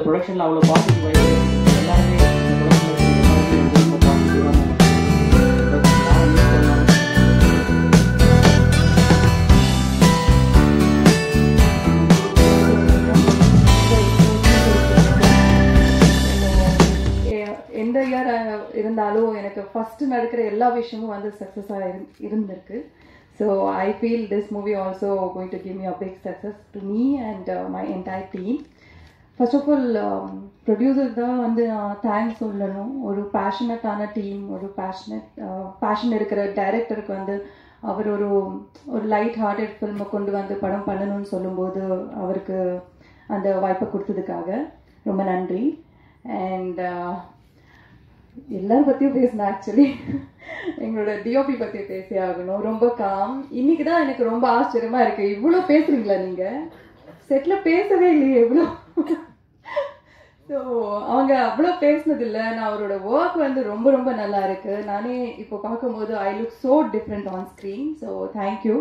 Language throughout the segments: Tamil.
ப்ரொடக்ஷனில் அவ்வளோ பாசிட்டிவ் வைப் எல்லாருமே இந்த ப்ரொடக்ஷனில் ரொம்ப பாசிட்டிவான நான் யூஸ் பண்ணலாம் எ- எந்த இயர் இருந்தாலும் எனக்கு ஃபர்ஸ்ட் நடக்கிற எல்லா விஷயமும் வந்து சக்ஸஸாக இருந்திருக்கு so I feel this movie also going to give me a big success to me and my entire team first of all producer தான் வந்து நான் தேங்க்ஸ் சொல்லணும் ஒரு பேஷனட்டான டீம் ஒரு பேஷனட் பேஷன் இருக்கிற டைரக்டருக்கு வந்து அவர் ஒரு ஒரு லைட் ஹார்ட்டட் ஃபில்மை கொண்டு வந்து படம் பண்ணணும்னு சொல்லும்போது அவருக்கு அந்த வாய்ப்பை கொடுத்ததுக்காக ரொம்ப நன்றி அண்ட் எல்லாரும் பற்றியும் பேசினேன் ஆக்சுவலி எங்களோட டிஓபி பற்றி பேசி ஆகணும் ரொம்ப காம் இன்னைக்கு தான் எனக்கு ரொம்ப ஆச்சரியமா இருக்கு இவ்வளோ பேசுறீங்களா நீங்க செட்ல பேசவே இல்லையே எவ்வளோ ஸோ அவங்க அவ்வளோ பேசினது இல்லை நான் அவரோட ஒர்க் வந்து ரொம்ப ரொம்ப நல்லா இருக்கு நானே இப்போ பார்க்கும்போது I look so different on screen so thank you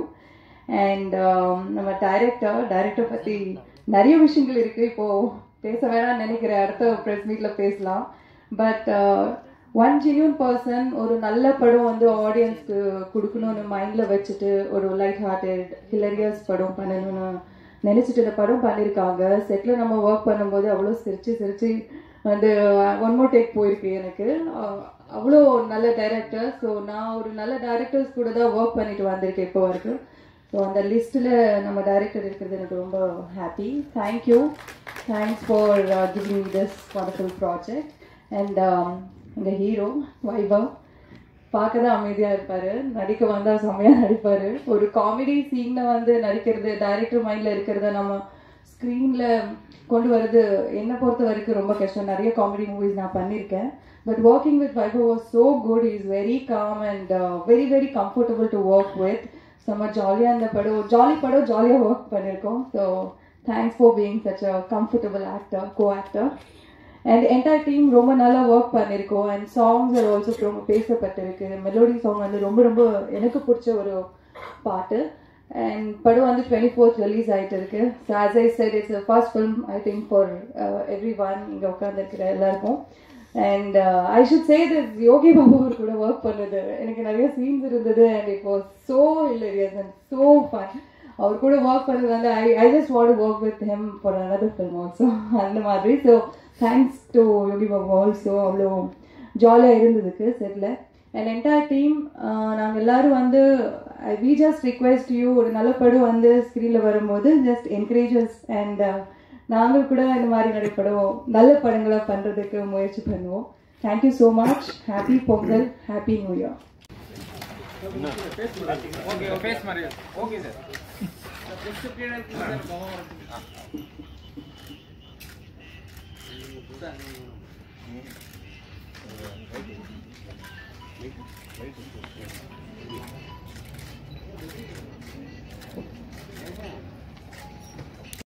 and நம்ம டைரக்டர் டைரக்டர் பற்றி நிறைய விஷயங்கள் இருக்கு இப்போ பேச வேணாம்னு நினைக்கிறேன் அடுத்த ப்ரெஸ் மீட்ல பேசலாம் பட் ஒன் ஜென்யூன் பர்சன் ஒரு நல்ல படம் வந்து ஆடியன்ஸ்க்கு கொடுக்கணும்னு மைண்ட்ல வச்சுட்டு ஒரு லைட் ஹார்ட்டட் ஹிலரியஸ் படம் பண்ணணும்னு நினைச்சிட்டு இந்த படம் பண்ணியிருக்காங்க செட்ல நம்ம ஒர்க் பண்ணும்போது அவ்வளோ சிரிச்சு சிரிச்சு வந்து ஒன் மோர் டேக் போயிருக்கு எனக்கு அஹ் அவ்வளோ நல்ல டைரக்டர் ஸோ நான் ஒரு நல்ல டைரக்டர்ஸ் கூட தான் ஒர்க் பண்ணிட்டு வந்திருக்கேன் இப்போ வரைக்கும் ஸோ அந்த லிஸ்ட்டில் நம்ம டைரக்டர் இருக்கிறது எனக்கு ரொம்ப happy thank you thanks for giving this wonderful project and எங்கள் ஹீரோ வைபவ் பார்க்க தான் அமைதியாக இருப்பார் நடிக்க வந்தால் செம்மையாக நடிப்பார் ஒரு காமெடி சீனில் வந்து நடிக்கிறது டைரக்டர் மைண்டில் இருக்கிறத நம்ம ஸ்க்ரீனில் கொண்டு வரது என்னை பொறுத்த வரைக்கும் ரொம்ப கஷ்டம் நிறைய காமெடி மூவிஸ் நான் பண்ணியிருக்கேன் but working with Vaibhav was so good is very calm and very very comfortable to work with செம்ம ஜாலியாக இந்த படம் ஜாலி படம் ஜாலியாக ஒர்க் பண்ணியிருக்கோம் so thanks for being such a comfortable actor co actor and entire team ரொம்ப நல்லா ஒர்க் பண்ணியிருக்கோம் அண்ட் சாங்ஸ் ஆல்சோ ரொம்ப பேசப்பட்டிருக்கு மெலோடி சாங் வந்து ரொம்ப ரொம்ப எனக்கு பிடிச்ச ஒரு பாட்டு அண்ட் படம் வந்து டுவெண்ட்டி ஃபோர்த் ரிலீஸ் ஆகிட்டு இருக்கு so as I said it's first film I think for everyone இங்கே உட்காந்துருக்கிற எல்லாருக்கும் and I should say this Yogi Babu அவர் கூட ஒர்க் பண்ணது எனக்கு நிறைய சீன்ஸ் இருந்தது and it was so hilarious and so fun அவர் கூட ஒர்க் பண்ணது வந்து I I just want work with him for another film also அந்த மாதிரி so thanks to Yogi Babu also அவ்வளோ ஜாலியாக இருந்ததுக்கு செட்டில் அண்ட் என்டையர் டீம் நாங்கள் எல்லாரும் வந்து வி ஜஸ்ட் ரிக்வெஸ்ட் யூ ஒரு நல்ல படம் வந்து ஸ்க்ரீனில் வரும்போது ஜஸ்ட் என்கரேஜஸ் அண்ட் நாங்கள் கூட இந்த மாதிரி நிறைய படம் நல்ல படங்களை பண்ணுறதுக்கு முயற்சி பண்ணுவோம் thank you so much happy Pongal happy new year okay face மாதிரி ஓகே சார்